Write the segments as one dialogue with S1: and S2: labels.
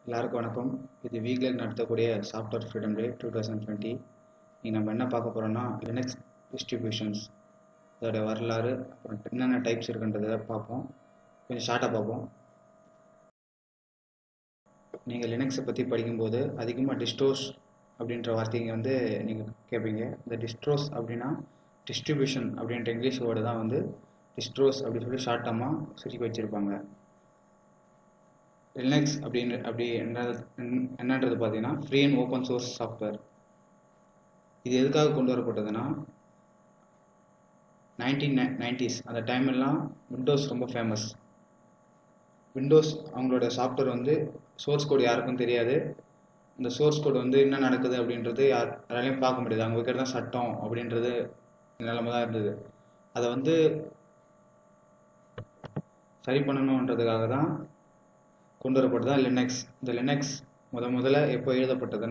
S1: எல்லாருக்கும் வணக்கம் இது வீக்லில் நடத்தக்கூடிய software freedom day two thousand twenty இங்கே நம்ம என்ன பார்க்க போகிறோம்னா லினக்ஸ் டிஸ்ட்ரிபியூஷன்ஸ் அதோடைய வரலாறு அப்புறம் என்னென்ன டைப்ஸ் இருக்குன்றதை பார்ப்போம் கொஞ்சம் ஷார்ட்டாக பார்ப்போம் நீங்கள் லினக்ஸை பற்றி படிக்கும்போது அதிகமாக டிஸ்டோஸ் அப்படின்ற வார்த்தைங்க வந்து நீங்கள் கேட்பீங்க இந்த டிஸ்ட்ரோஸ் அப்படின்னா டிஸ்ட்ரிபியூஷன் அப்படின்ற இங்கிலீஷ் வேர்டு தான் வந்து டிஸ்ட்ரோஸ் அப்படின்னு சொல்லி ஷார்ட்டமாக சுருக்கி வச்சுருப்பாங்க லினக்ஸ் அப்படின்னு அப்படி என்னது என்னன்றது பார்த்தீங்கன்னா free and open source software இது எதுக்காக கொண்டு வரப்பட்டதுன்னா நைன்டீன் நைன்டிஸ் அந்த டைம்லாம் விண்டோஸ் ரொம்ப ஃபேமஸ் விண்டோஸ் அவங்களோட சாஃப்ட்வேர் வந்து சோர்ஸ் கோட் யாருக்கும் தெரியாது இந்த சோர்ஸ் கோட் வந்து என்ன நடக்குது அப்படின்றது யார் யாராலையும் பார்க்க முடியாது அவங்க வைக்கிறது தான் சட்டம் அப்படின்றது நிலைமை தான் இருந்தது அதை வந்து சரி பண்ணணுன்றதுக்காக தான் கொண்டு வரப்பட்டது தான் லினக்ஸ் இந்த லினக்ஸ் முத முதல்ல எப்போ எழுதப்பட்டதுன்னா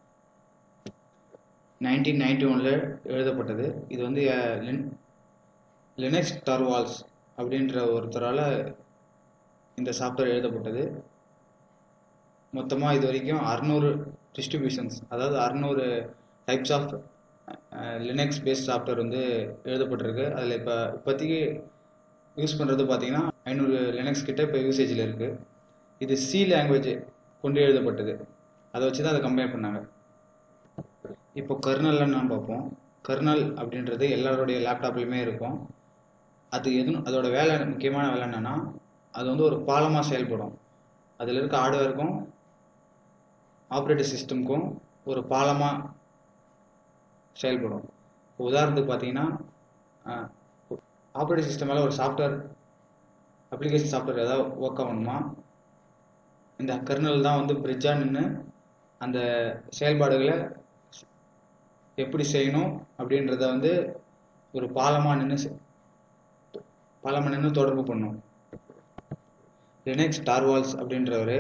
S1: நைன்டீன் நைன்டி ஒனில் எழுதப்பட்டது இது வந்து லினக்ஸ் டர்வால்ஸ் அப்படின்ற ஒருத்தரால் இந்த சாஃப்ட்வேர் எழுதப்பட்டது மொத்தமாக இது வரைக்கும் அறநூறு டிஸ்ட்ரிபியூஷன்ஸ் அதாவது அறநூறு types of Linux based software வந்து எழுதப்பட்டிருக்கு அதில் இப்போ இப்போதைக்கு யூஸ் பண்ணுறது பார்த்தீங்கன்னா ஐநூறு லினக்ஸ் கிட்ட இப்போ யூசேஜில் இருக்குது இது சி லாங்குவேஜ் கொண்டு எழுதப்பட்டது அதை வச்சு தான் அதை கம்பேர் பண்ணாங்க இப்போ கர்னல்லாம் நான் பார்ப்போம் கர்னல் அப்படின்றது எல்லாருடைய லேப்டாப்லையுமே இருக்கும் அது எது அதோட வேலை முக்கியமான வேலை என்னென்னா அது வந்து ஒரு பாலமாக செயல்படும் அதில் இருக்க ஹார்ட்வேருக்கும் ஆப்ரேட்டிங் சிஸ்டம்க்கும் ஒரு பாலமாக செயல்படும் இப்போ உதாரணத்துக்கு பார்த்தீங்கன்னா ஆப்ரேட்டிங் சிஸ்டம் மேலே ஒரு சாஃப்ட்வேர் அப்ளிகேஷன் சாஃப்ட்வேர் ஏதாவது ஒர்க் ஆகணுமா இந்த கர்னல் தான் வந்து பிரிட்ஜாக நின்று அந்த செயல்பாடுகளை எப்படி செய்யணும் அப்படின்றத வந்து ஒரு பாலமாக நின்று பாலமாக நின்று தொடர்பு பண்ணும் லினக்ஸ் டார்வால்ஸ் அப்படின்றவர்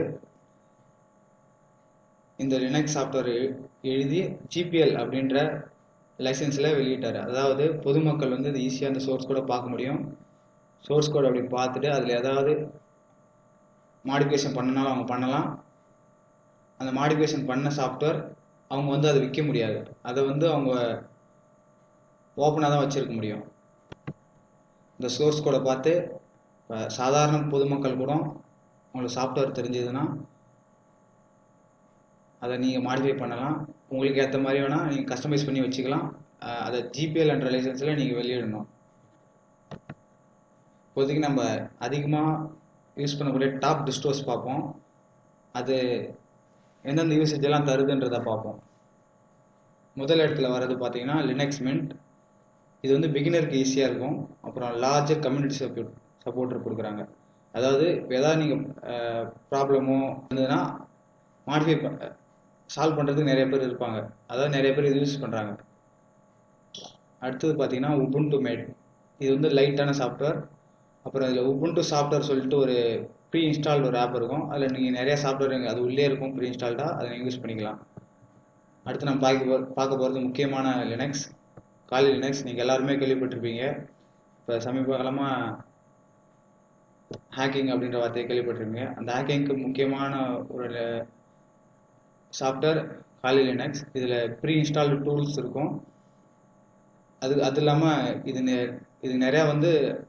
S1: இந்த லினக்ஸ் சாஃப்ட்வேர் எழுதி ஜிபிஎல் அப்படின்ற லைசன்ஸில் வெளியிட்டார் அதாவது பொதுமக்கள் வந்து இது ஈஸியாக அந்த சோர்ஸ் கோடை பார்க்க முடியும் சோர்ஸ் கோட் அப்படி பார்த்துட்டு அதில் ஏதாவது மாடிஃபிகேஷன் பண்ணனாலும் அவங்க பண்ணலாம் அந்த மாடிஃபிகேஷன் பண்ண சாஃப்ட்வேர் அவங்க வந்து அதை விற்க முடியாது அதை வந்து அவங்க ஓப்பனாக தான் வச்சுருக்க முடியும் இந்த சோர்ஸ் கோடை பார்த்து சாதாரண பொதுமக்கள் கூட உங்களுக்கு சாஃப்ட்வேர் தெரிஞ்சதுன்னா அதை நீங்கள் மாடிஃபை பண்ணலாம் உங்களுக்கு ஏற்ற மாதிரி வேணால் நீங்கள் கஸ்டமைஸ் பண்ணி வச்சுக்கலாம் அதை ஜிபிஎல் என்ற லைசன்ஸில் நீங்கள் வெளியிடணும் இப்போதைக்கு நம்ம அதிகமாக யூஸ் பண்ணக்கூடிய டாப் டிஸ்டோஸ் பார்ப்போம் அது எந்தெந்த யூசேஜ் எல்லாம் தருதுன்றதை பார்ப்போம் முதல் இடத்துல வர்றது பார்த்தீங்கன்னா லினக்ஸ் மின்ட் இது வந்து பிகினருக்கு ஈஸியாக இருக்கும் அப்புறம் லார்ஜர் கம்யூனிட்டி சப்போர்ட் சப்போர்ட்டர் கொடுக்குறாங்க அதாவது இப்போ ஏதாவது நீங்கள் ப்ராப்ளமோ இருந்ததுன்னா மாடிஃபை சால்வ் பண்ணுறதுக்கு நிறைய பேர் இருப்பாங்க அதாவது நிறைய பேர் இது யூஸ் பண்ணுறாங்க அடுத்தது பார்த்தீங்கன்னா உபுண்டு மேட் இது வந்து லைட்டான சாஃப்ட்வேர் அப்புறம் இதில் உபுண்டு சாஃப்ட்வேர் சொல்லிட்டு ஒரு ப்ரீ இன்ஸ்டால்டு ஒரு ஆப் இருக்கும் அதில் நீங்கள் நிறைய சாஃப்ட்வேர் அது உள்ளே இருக்கும் ப்ரீ இன்ஸ்டால்டாக அதை நீங்கள் யூஸ் பண்ணிக்கலாம் அடுத்து நம்ம பார்க்க போ பார்க்க போகிறது முக்கியமான லினக்ஸ் காலி லினக்ஸ் நீங்கள் எல்லாருமே கேள்விப்பட்டிருப்பீங்க இப்போ சமீப காலமாக ஹேக்கிங் அப்படின்ற வார்த்தையை கேள்விப்பட்டிருப்பீங்க அந்த ஹேக்கிங்க்கு முக்கியமான ஒரு சாஃப்ட்வேர் காலி லினக்ஸ் இதில் ப்ரீ இன்ஸ்டால்டு டூல்ஸ் இருக்கும் அது அது இல்லாமல் இது இது நிறையா வந்து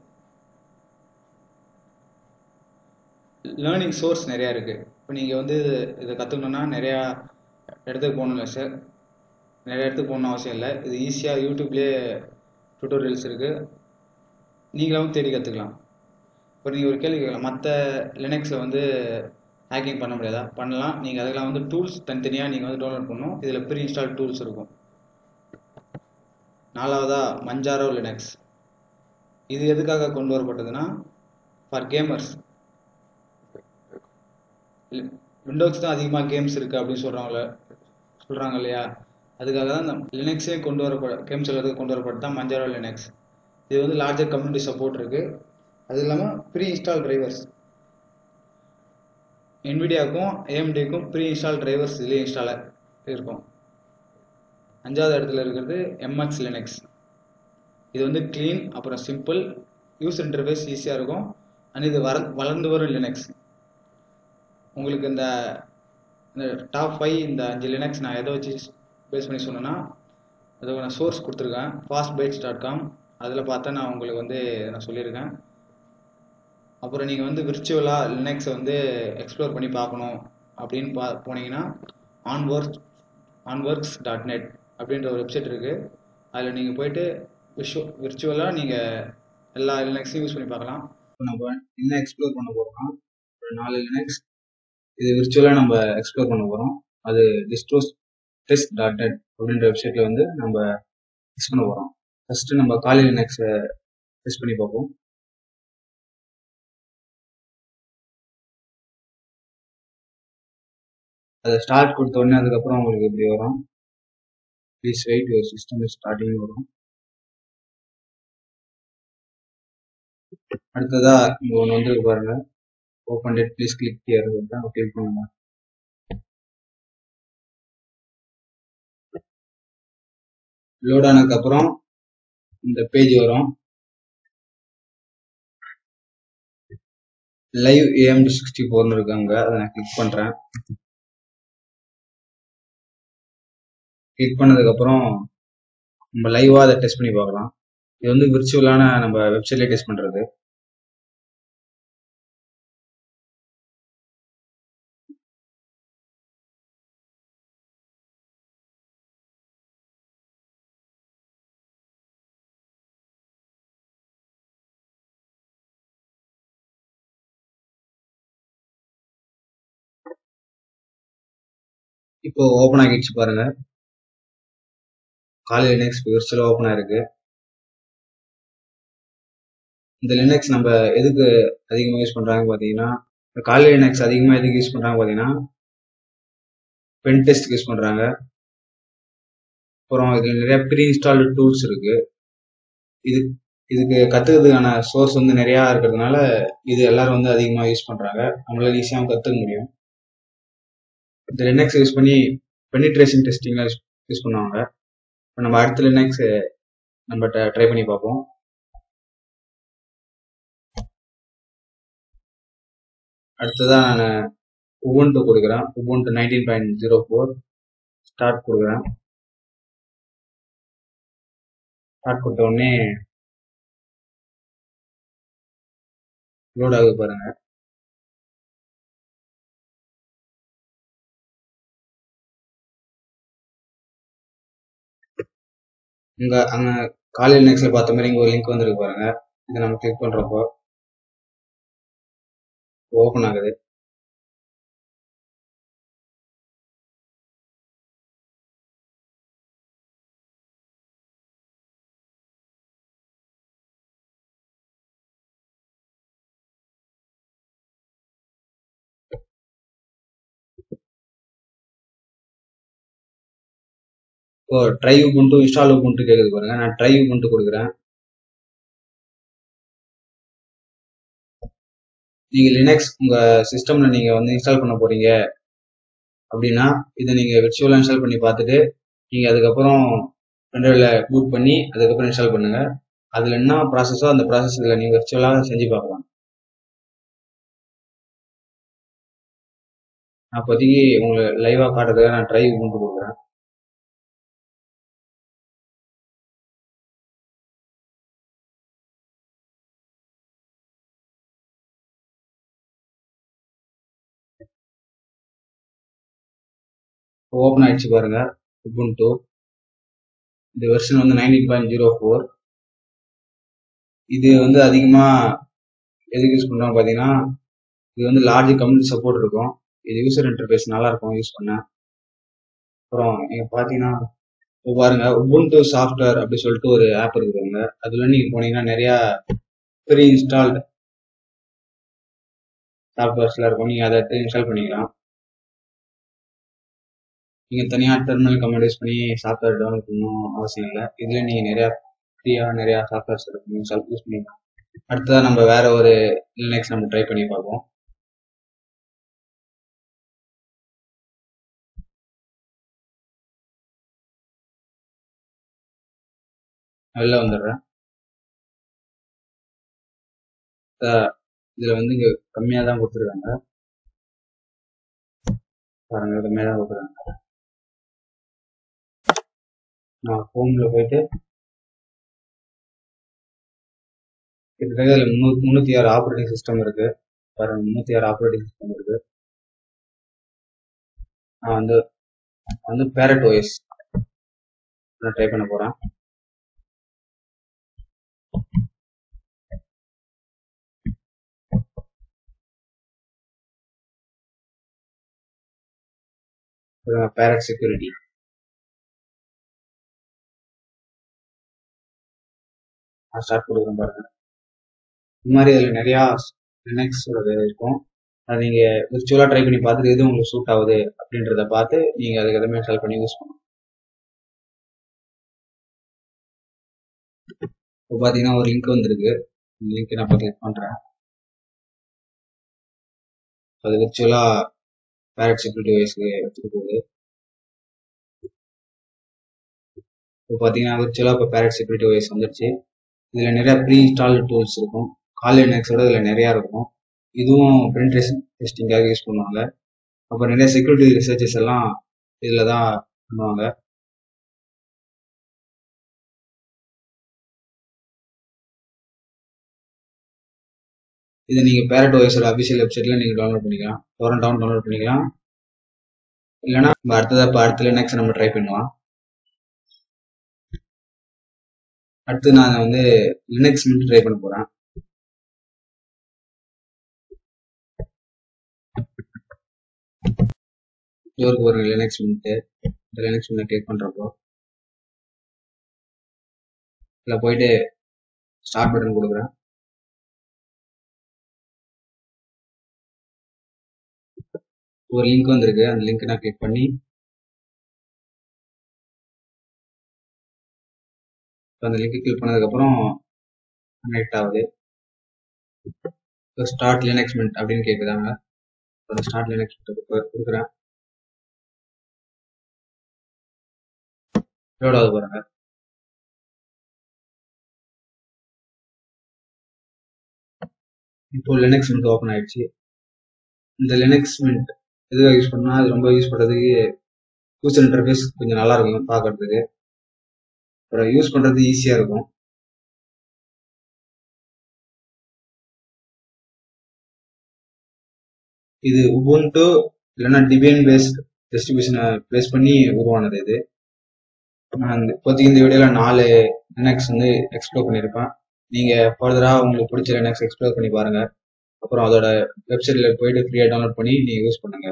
S1: லேர்னிங் சோர்ஸ் நிறையா இருக்குது இப்போ நீங்கள் வந்து இதை கற்றுக்கணுன்னா நிறையா இடத்துக்கு போகணும் சார் நிறைய இடத்துக்கு போகணும் அவசியம் இல்லை இது ஈஸியாக யூடியூப்லேயே டுட்டோரியல்ஸ் இருக்குது நீங்களாவும் தேடி கற்றுக்கலாம் இப்போ நீங்கள் ஒரு கேள்வி கேட்கலாம் மற்ற லினக்ஸில் வந்து ஹேக்கிங் பண்ண முடியாதா பண்ணலாம் நீங்கள் அதெல்லாம் வந்து டூல்ஸ் தனித்தனியாக நீங்கள் வந்து டவுன்லோட் பண்ணணும் இதில் ப்ரீ இன்ஸ்டால் டூல்ஸ் இருக்கும் நாலாவதா மஞ்சாரோ லினக்ஸ் இது எதுக்காக கொண்டு வரப்பட்டதுன்னா ஃபார் கேமர்ஸ் விண்டோஸ் தான் அதிகமாக கேம்ஸ் இருக்குது அப்படின்னு சொல்கிறாங்கள சொல்கிறாங்க இல்லையா அதுக்காக தான் இந்த லினக்ஸே கொண்டு வரப்பட கேம்ஸ் எல்லாத்துக்கும் கொண்டு வரப்பட்டு தான் மஞ்சாரோ லினக்ஸ் இது வந்து லார்ஜர் கம்யூனிட்டி சப்போர்ட் இருக்குது அது இல்லாமல் ப்ரீ இன்ஸ்டால் டிரைவர்ஸ் என்விடியாவுக்கும் ஏஎம்டிக்கும் ப்ரீ இன்ஸ்டால் டிரைவர்ஸ் இதுலேயே இன்ஸ்டால் இருக்கும் அஞ்சாவது இடத்துல இருக்கிறது எம்எக்ஸ் லினக்ஸ் இது வந்து க்ளீன் அப்புறம் சிம்பிள் யூசர் இன்டர்ஃபேஸ் ஈஸியாக இருக்கும் அண்ட் இது வர வளர்ந்து வரும் லினக்ஸ் உங்களுக்கு இந்த இந்த டாப் ஃபைவ் இந்த அஞ்சு லினக்ஸ் நான் எதை வச்சு பேஸ் பண்ணி சொன்னேன்னா அதோட சோர்ஸ் கொடுத்துருக்கேன் ஃபாஸ்ட் பைட்ஸ் டாட் காம் அதில் பார்த்தா நான் உங்களுக்கு வந்து நான் சொல்லியிருக்கேன் அப்புறம் நீங்கள் வந்து விர்ச்சுவலாக லினக்ஸை வந்து எக்ஸ்ப்ளோர் பண்ணி பார்க்கணும் அப்படின்னு பா போனீங்கன்னா ஆன்வொர்க்ஸ் ஆன்வொர்க்ஸ் டாட் நெட் அப்படின்ற ஒரு வெப்சைட் இருக்குது அதில் நீங்கள் போயிட்டு விஷு விர்ச்சுவலாக நீங்கள் எல்லா லினக்ஸையும் யூஸ் பண்ணி பார்க்கலாம் இப்போ நம்ம என்ன எக்ஸ்ப்ளோர் பண்ண போகிறோம்னா ஒரு நாலு லினக்ஸ் இது விர்ச்சுவலாக நம்ம எக்ஸ்ப்ளோர் பண்ண போகிறோம் அது டிஸ்ட்ரோஸ் டெஸ்ட் டாட் நெட் அப்படின்ற வெப்சைட்டில் வந்து நம்ம டெஸ்ட் பண்ண போகிறோம் ஃபஸ்ட்டு நம்ம காலி லினக்ஸை டெஸ்ட் பண்ணி பார்ப்போம் அதை ஸ்டார்ட் கொடுத்த உடனே அதுக்கப்புறம் உங்களுக்கு இப்படி வரும் please wait your system starting வரும் அடுத்ததா இங்க ஒன்று வந்து பாருங்க open date please click here தான் கிளிக் பண்ணுங்க லோட் ஆனதுக்கு அப்புறம் இந்த பேஜ் வரும் லைவ் ஏஎம் சிக்ஸ்டி ஃபோர்னு இருக்காங்க அதை நான் கிளிக் பண்றேன் கிளிக் பண்ணதுக்கப்புறம் நம்ம லைவாக அதை டெஸ்ட் பண்ணி பார்க்கலாம் இது வந்து விர்ச்சுவலான நம்ம வெப்சைட்லேயே டெஸ்ட் பண்ணுறது இப்போ ஓப்பன் ஆகிடுச்சு பாருங்க காலி லினக்ஸ் விர்ச்சுவலாக ஓப்பன் ஆயிருக்கு இந்த லினக்ஸ் நம்ம எதுக்கு அதிகமாக யூஸ் பண்ணுறாங்க பார்த்தீங்கன்னா காலி லினக்ஸ் அதிகமாக எதுக்கு யூஸ் பண்ணுறாங்க பார்த்தீங்கன்னா பென் டெஸ்ட்க்கு யூஸ் பண்ணுறாங்க அப்புறம் இதில் நிறைய ப்ரீ இன்ஸ்டால்டு டூல்ஸ் இருக்கு இது இதுக்கு கற்றுக்கிறதுக்கான சோர்ஸ் வந்து நிறையா இருக்கிறதுனால இது எல்லாரும் வந்து அதிகமாக யூஸ் பண்ணுறாங்க அவங்களால ஈஸியாக கற்றுக்க முடியும் இந்த லினக்ஸ் யூஸ் பண்ணி பெனிட்ரேஷன் டெஸ்டிங்லாம் யூஸ் யூஸ் பண்ணுவாங்க இப்போ நம்ம அடுத்த லினக்ஸ் நம்ம ட்ரை பண்ணி பார்ப்போம் அடுத்ததான் நான் உபுண்டு கொடுக்குறேன் Ubuntu nineteen point zero four start கொடுக்குறேன் ஸ்டார்ட் கொடுத்த உடனே லோட் ஆகுது பாருங்க இங்க அங்க காலையில் லினக்ஸ்ல பார்த்த மாதிரி இங்க ஒரு லிங்க் வந்திருக்கு பாருங்க இதை நம்ம கிளிக் பண்றப்போ ஓபன் ஆகுது இப்போ ட்ரை உபுண்டு இன்ஸ்டால் உபுண்டு கேக்குது பாருங்க நான் ட்ரை உபுண்டு கொடுக்குறேன் நீங்க லினக்ஸ் உங்க சிஸ்டம்ல நீங்க வந்து இன்ஸ்டால் பண்ண போறீங்க அப்படின்னா இதை நீங்க விர்ச்சுவலா இன்ஸ்டால் பண்ணி பார்த்துட்டு நீங்க அதுக்கப்புறம் பென்ட்ரைவ்ல பூட் பண்ணி அதுக்கப்புறம் இன்ஸ்டால் பண்ணுங்க அதுல என்ன ப்ராசஸோ அந்த ப்ராசஸ் இதுல நீங்க விர்ச்சுவலா செஞ்சு பார்க்கலாம் அப்போதைக்கு உங்களுக்கு லைவா காட்டுறதுக்கு நான் ட்ரை உபுண்டு கொடுக்குறேன் ஓப்பன் ஆயிடுச்சு பாருங்க உபுண்டு இந்த வெர்ஷன் வந்து நைன்டீன் பாயிண்ட் ஜீரோ ஃபோர் இது வந்து அதிகமா எதுக்கு யூஸ் பண்றாங்க பாத்தீங்கன்னா இது வந்து லார்ஜ் கம்யூனிட்டி சப்போர்ட் இருக்கும் இது யூசர் இன்டர்ஃபேஸ் நல்லா இருக்கும் யூஸ் பண்ண அப்புறம் நீங்க பாத்தீங்கன்னா இப்போ பாருங்க உபுண்டு சாஃப்ட்வேர் அப்படி சொல்லிட்டு ஒரு ஆப் இருக்குங்க அதுல நீங்க போனீங்கன்னா நிறைய ப்ரீ இன்ஸ்டால்டு சாஃப்ட்வேர்ஸ்ல இருக்கும் நீங்க அதை எடுத்து இன்ஸ்டால் பண்ணிக்கலாம் நீங்க தனியா டெர்மினல் கமெண்ட் யூஸ் பண்ணி சாஃப்ட்வேர் டவுன்லோட் பண்ணணும் அவசியம் இல்லை இதுல நீங்க நிறைய ஃப்ரீயா நிறைய சாஃப்ட்வேர்ஸ் இருக்கு நீங்க யூஸ் பண்ணிக்கலாம் அடுத்ததா நம்ம வேற ஒரு லினக்ஸ் நம்ம ட்ரை பண்ணி பார்ப்போம் வெளில வந்துடுறேன் இதுல வந்து இங்க கம்மியா தான் கொடுத்துருக்காங்க பாருங்க இது மேலே கொடுக்குறாங்க நான் ஹோமில் போயிட்டு கிட்டத்தட்ட இதில் முந்நூறு முந்நூற்றி ஆறு ஆப்ரேட்டிங் சிஸ்டம் இருக்கு பாருங்க முந்நூற்றி ஆறு ஆப்ரேட்டிங் சிஸ்டம் இருக்கு நான் வந்து வந்து பேரட் ஓஎஸ் நான் ட்ரை பண்ண போகிறேன் பேரட் செக்யூரிட்டி நான் ஸ்டார்ட் கொடுக்குறேன் பாருங்க இந்த மாதிரி இதில் நிறையா லினக்ஸோட இருக்கும் அது நீங்கள் விர்ச்சுவலாக ட்ரை பண்ணி பார்த்துட்டு எது உங்களுக்கு சூட் ஆகுது அப்படின்றத பார்த்து நீங்கள் அதுக்கு எதுவுமே இன்ஸ்டால் பண்ணி யூஸ் பண்ணணும் இப்போ பார்த்தீங்கன்னா ஒரு லிங்க் வந்திருக்கு லிங்க் நான் இப்போ கிளிக் பண்ணுறேன் அது விர்ச்சுவலாக பேரட் செக்யூரிட்டி வைஸ்க்கு எடுத்துகிட்டு போகுது இப்போ பார்த்தீங்கன்னா விர்ச்சுவலாக இப்போ பேரட் செக்யூரிட்டி வைஸ் வந்துடுச்சு இதில் நிறைய ப்ரீ இன்ஸ்டால் டூல்ஸ் இருக்கும் கால் லினக்ஸோட இதில் நிறையா இருக்கும் இதுவும் பிரிண்டேஷன் டெஸ்டிங்காக யூஸ் பண்ணுவாங்க அப்புறம் நிறைய செக்யூரிட்டி ரிசர்ச்சஸ் எல்லாம் இதில் தான் பண்ணுவாங்க இதை நீங்கள் பேரட் ஓஎஸோட அபிஷியல் வெப்சைட்டில் நீங்கள் டவுன்லோட் பண்ணிக்கலாம் டோரன் டவுன் டவுன்லோட் பண்ணிக்கலாம் இல்லைனா நம்ம அடுத்ததாக இப்போ அடுத்த லினக்ஸ் நம்ம ட்ரை பண்ணலாம் அடுத்து நான் வந்து லினக்ஸ் மட்டும் ட்ரை பண்ண போகிறேன் டோருக்கு பாருங்க லினக்ஸ் மின்ட்டு இந்த லினக்ஸ் மின்னை கிளிக் பண்ணுறப்போ இதில் போயிட்டு ஸ்டார்ட் பட்டன் கொடுக்குறேன் ஒரு லிங்க் வந்திருக்கு அந்த லிங்க் நான் கிளிக் பண்ணி அந்த லிங்க் கிளிக் பண்ணதுக்கப்புறம் கனெக்ட் ஆகுது இப்போ ஸ்டார்ட் லினக்ஸ் மின்ட் அப்படின்னு கேட்குறாங்க இப்போ ஸ்டார்ட் லினக்ஸ் மின்ட் கொடுக்குறேன் லோட் ஆகுது பாருங்க இப்போ லினக்ஸ் மின்ட் ஓப்பன் ஆயிடுச்சு இந்த லினக்ஸ் மின்ட் எதுக்காக யூஸ் பண்ணால் அது ரொம்ப யூஸ் பண்ணுறதுக்கு யூசர் இன்டர்ஃபேஸ் கொஞ்சம் நல்லா இருக்கும் பார்க்கறதுக்கு அப்புறம் யூஸ் பண்ணுறது ஈஸியாக இருக்கும் இது உபுண்டு இல்லைன்னா டிபைன் பேஸ்ட் டிஸ்ட்ரிபியூஷனை பேஸ் பண்ணி உருவானது இது நான் இப்போதைக்கு இந்த வீடியோவில் நாலு லினக்ஸ் வந்து எக்ஸ்ப்ளோர் பண்ணியிருப்பேன் நீங்கள் ஃபர்தராக உங்களுக்கு பிடிச்ச லினக்ஸ் எக்ஸ்ப்ளோர் பண்ணி பாருங்கள் அப்புறம் அதோட வெப்சைட்டில் போயிட்டு ஃப்ரீயாக டவுன்லோட் பண்ணி நீங்கள் யூஸ் பண்ணுங்க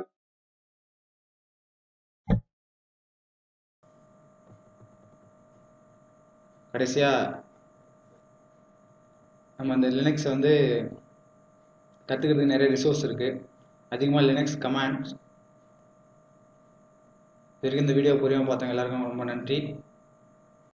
S1: கடைசியாக நம்ம அந்த லினக்ஸை வந்து கற்றுக்கிறதுக்கு நிறைய ரிசோர்ஸ் இருக்குது அதிகமாக லினக்ஸ் கமாண்ட்ஸ் இது வரைக்கும் இந்த வீடியோ புரியாமல் பார்த்தவங்க எல்லாருக்கும் ரொம்ப நன்றி